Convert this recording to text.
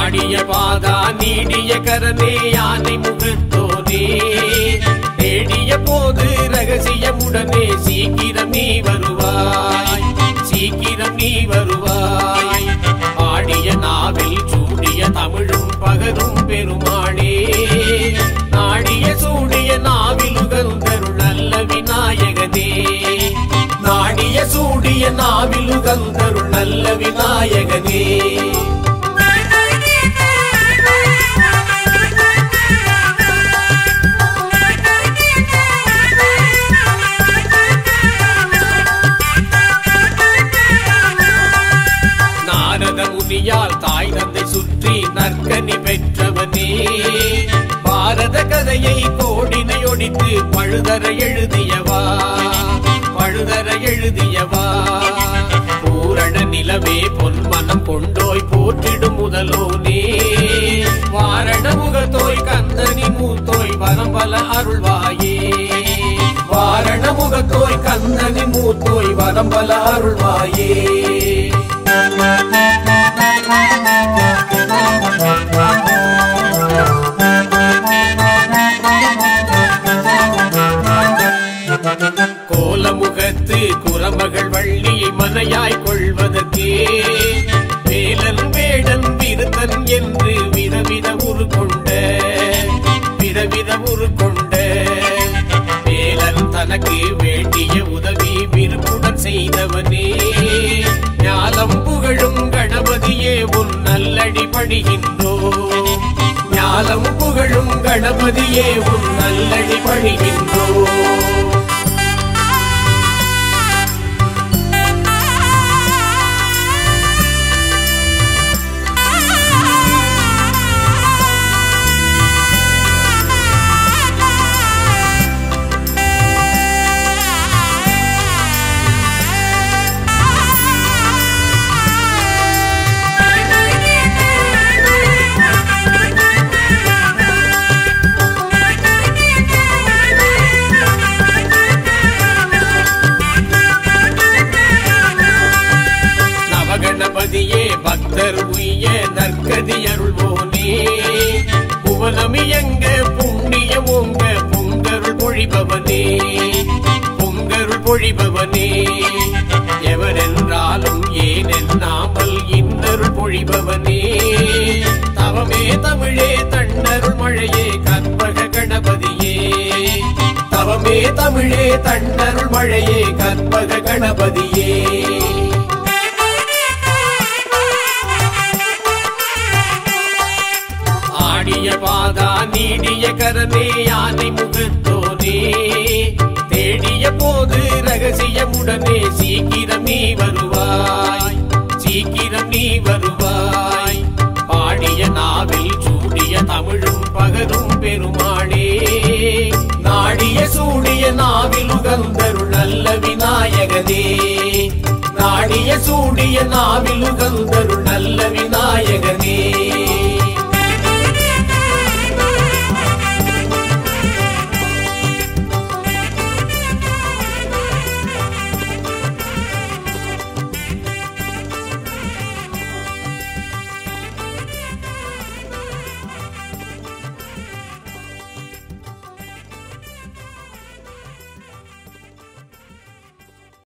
ஆடிய பாதா நீடிய கரனே யானை முகத்தோனே தேடிய போது ரகசியமுடனே சீக்கிரம் நீ வருவாய் சீக்கிரம் நீ வருவாய் ஆடிய நாவில் சூடிய தமிழும் பகரும் பெருமாளே நாடிய சூடிய நாவில் உகந்தருள் நல்ல விநாயகனே நாடிய சூடிய நாவில் உகந்தருள் நல்ல விநாயகனே நாரத முனியால் தாய் தந்தை சுற்றி நற்கனி பெற்றவனே பாரத கதையை கோடினை ஒடித்து பழுதர எழுதியவா பழுதர எழுதியவா பூரண நிலவே பொன்மனம் கொண்டோய் போற்றிடும் முதலோனே வாரண முகத்தோய் கந்தனி மூத்தோய் வரம்பல அருள்வாயே வாரண முகத்தோய் கந்தனி மூத்தோய் வரம்பல அருள்வாயே கோலமுகத்து குரமகள் வள்ளியை மனையாய் கொள்வதற்கே வேலன் வேடன் விருத்தன் என்று விதவித உரு கொண்ட விதவித உரு கொண்ட வேலன் தனக்கு வேண்டிய உதவி விருப்புடன் செய்தவனே ஞாலம் புகழும் கணபதியே உன் நல்லடி பணிகின்றோ ஞாலம் புகழும் கணபதியே உன் நல்லடி பணிகின்றோ நவகணபதியே பக்தர் உய்ய நற்கதி அருள்வோனே புவனமியங்க புண்ணியம் ஓங்க பொங்கருள் பொழிபவனே பொங்கருள் பொழிபவனே எவரென்றாலும் ஏனென்னாமல் இன்னருள் பொழிபவனே தவமே தமிழே தன்னருள் மழையே கற்பக கணபதியே தவமே தமிழே தன்னருள் மழையே கற்பக கணபதியே ஆடிய பாதா நீடிய கரனே யானை முகத்தோனே தேடிய போது ரகசியமுடனே சீக்கிரம் நீ வருவாய் சீக்கிரம் நீ வருவாய் பாடிய நாவில் சூடிய தமிழும் பகரும் பெருமாளே நாடிய சூடிய நாவில் உகந்தருள் நல்ல விநாயகனே நாடிய சூடிய நாவில் உகந்தருள் நல்ல விநாயகனே